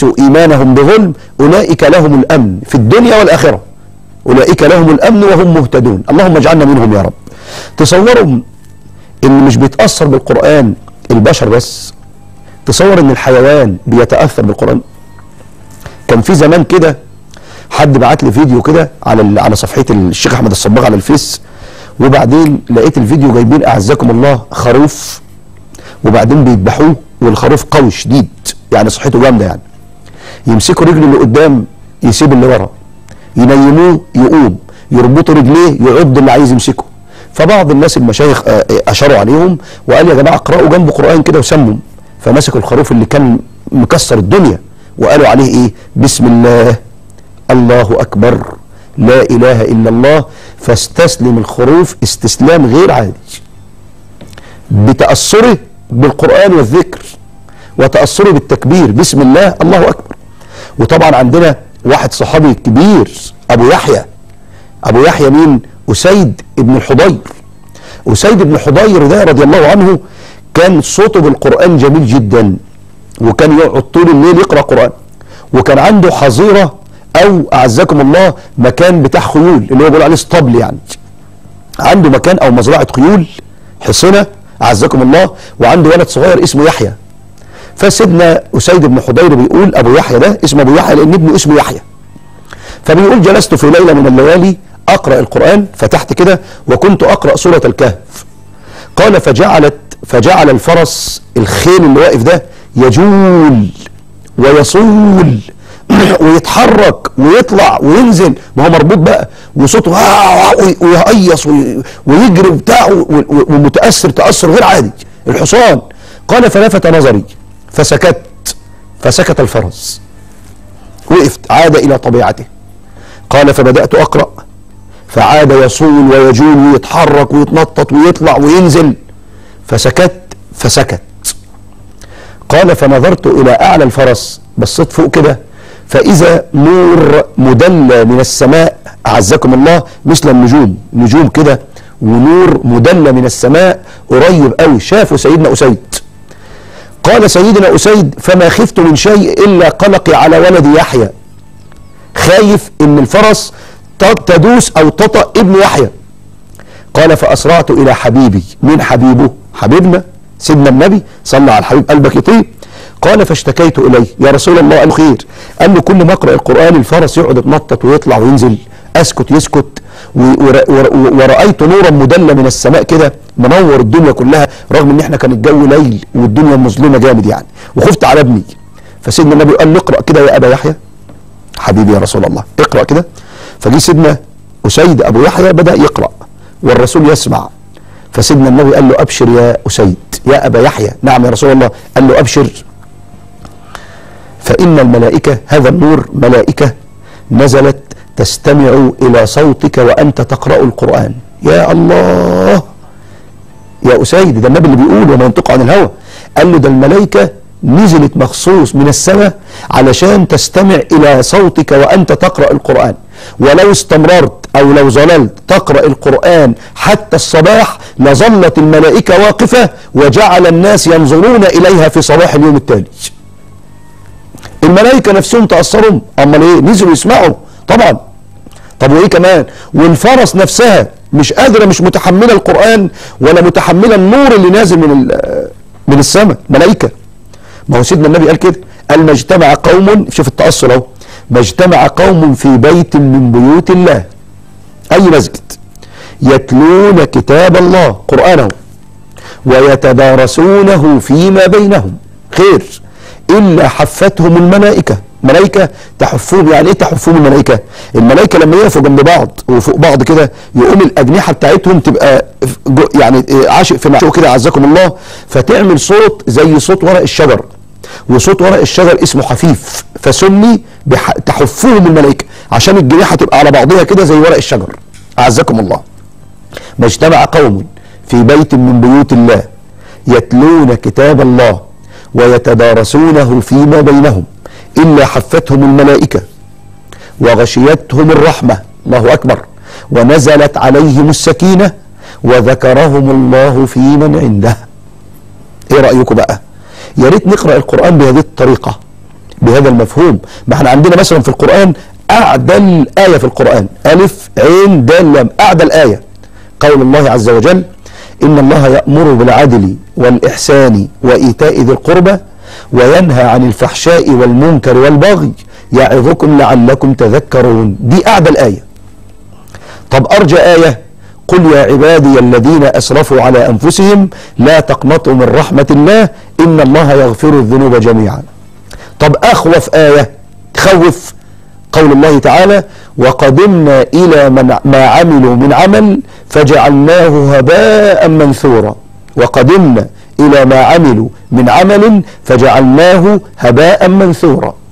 يلبسوا إيمانهم بظلم أولئك لهم الأمن في الدنيا والآخرة أولئك لهم الأمن وهم مهتدون اللهم اجعلنا منهم يا رب تصوروا إن مش بيتأثر بالقرآن البشر بس تصور إن الحيوان بيتأثر بالقرآن كان في زمان كده حد بعت لي فيديو كده على ال- على صفحه الشيخ احمد الصباغ على الفيس وبعدين لقيت الفيديو جايبين اعزكم الله خروف وبعدين بيذبحوه والخروف قوي شديد يعني صحته جامده يعني يمسكوا رجله اللي قدام يسيب اللي ورا ينيموه يقوم يربطوا رجليه يعض اللي عايز يمسكه فبعض الناس المشايخ آه، آه، اشاروا عليهم وقال يا جماعه اقرأوا جنبه قرآن كده وسموا فمسكوا الخروف اللي كان مكسر الدنيا وقالوا عليه ايه بسم الله الله اكبر لا اله الا الله فاستسلم الخروف استسلام غير عادي بتأثره بالقرآن والذكر وتأثره بالتكبير بسم الله الله أكبر وطبعا عندنا واحد صحابي كبير أبو يحيى أبو يحيى مين أسيد ابن الحضير أسيد بن الحضير ده رضي الله عنه كان صوته بالقرآن جميل جدا وكان يقعد طول الليل يقرأ قرآن وكان عنده حظيرة أو أعزكم الله مكان بتاع خيول اللي هو بيقول عليه اسطبل يعني عنده مكان او مزرعه خيول حصنه اعزكم الله وعنده ولد صغير اسمه يحيى فسيدنا اسيد بن حضير بيقول ابو يحيى ده اسمه ابو يحيى لان ابنه اسمه يحيى فبيقول جلست في ليله من الليالي اقرا القران فتحت كده وكنت اقرا سوره الكهف قال فجعلت فجعل الفرس الخيل اللي واقف ده يجول ويصول ويتحرك ويطلع وينزل ما هو مربوط بقى وصوته وي- ويهيص وي- ويجري وبتاع و- و- ومتاثر تاثر غير عادي الحصان قال فلفت نظري فسكت فسكت الفرس وقفت عاد الى طبيعته قال فبدات اقرا فعاد يصول ويجول ويتحرك ويتنطط ويطلع وينزل فسكت فسكت قال فنظرت الى اعلى الفرس بصيت فوق كده فاذا نور مدلى من السماء اعزكم الله مثل النجوم نجوم كده ونور مدلى من السماء قريب قوي شافوا سيدنا اسيد قال سيدنا اسيد فما خفت من شيء الا قلقي على ولد يحيى خايف ان الفرس ت- تدوس او تطأ ابن يحيى قال فأسرعت إلى حبيبي من حبيبه حبيبنا سيدنا النبي صلى على الحبيب قلبك يطيب قال فاشتكيت إليه يا رسول الله قال خير قال له كل ما أقرأ القرآن الفرس يقعد يتنطط ويطلع وينزل أسكت يسكت و- ور- ور- ورأيت نورا مدلى من السماء كده منور الدنيا كلها رغم ان احنا كان الجو ليل والدنيا مظلمة جامد يعني وخفت على ابني فسيدنا النبي قال له اقرأ كده يا أبا يحيى حبيبي يا رسول الله اقرأ كده فجي سيدنا أسيد أبو يحيى بدأ يقرأ والرسول يسمع فسيدنا النبي قال له أبشر يا أسيد يا أبا يحيى نعم يا رسول الله قال له أبشر فإن الملائكة هذا النور ملائكة نزلت تستمع إلى صوتك وأنت تقرأ القرآن يا الله يا أسيد ده النبي اللي بيقول وما ينطق عن الهوى قال له ده الملائكة نزلت مخصوص من السماء علشان تستمع إلى صوتك وأنت تقرأ القرآن ولو استمررت أو لو ظللت تقرأ القرآن حتى الصباح لظلت الملائكة واقفة وجعل الناس ينظرون إليها في صباح اليوم التالي الملائكة نفسهم تأثروا أمال إيه نزلوا يسمعوا طبعا طب وايه كمان والفرس نفسها مش قادره مش متحمله القران ولا متحمله النور اللي نازل من ال- من السماء ملائكه ما هو سيدنا النبي قال كده قال ما اجتمع قوم شوف التاثر اهو ما اجتمع قوم في بيت من بيوت الله اي مسجد يتلون كتاب الله قرانه ويتدارسونه فيما بينهم خير الا حفتهم الملائكه ملائكه تحفهم يعني ايه تحفهم الملائكه الملائكه لما يقفوا جنب بعض وفوق بعض كده يقوم الاجنحه بتاعتهم تبقى جو- يعني إيه عاشق في معشوق كده عزكم الله فتعمل صوت زي صوت ورق الشجر وصوت ورق الشجر اسمه حفيف فسمي بح... تحفهم الملائكه عشان الجناحه تبقى على بعضها كده زي ورق الشجر اعزكم الله ما اجتمع قوم في بيت من بيوت الله يتلون كتاب الله ويتدارسونه فيما بينهم إلا حفتهم الملائكة وغشيتهم الرحمة الله أكبر ونزلت عليهم السكينة وذكرهم الله في من عنده ايه رأيكم بقى يا ريت نقرأ القرآن بهذه الطريقة بهذا المفهوم ما احنا عندنا مثلا في القرآن أعدل آية في القرآن ألف عين دال لام أعدل آية قول الله عز وجل إن الله يأمر بالعدل والإحسان وإيتاء ذي القربى وينهى عن الفحشاء والمنكر والبغي يعظكم لعلكم تذكرون دي أعدل آية طب أرجى آية قل يا عبادي الذين أسرفوا على أنفسهم لا تقنطوا من رحمة الله إن الله يغفر الذنوب جميعا طب أخوف آية تخوف قول الله تعالى وقدمنا إلى من ما عملوا من عمل فجعلناه هباء منثورا وقدمنا إلى ما عملوا من عمل فجعلناه هباء منثورا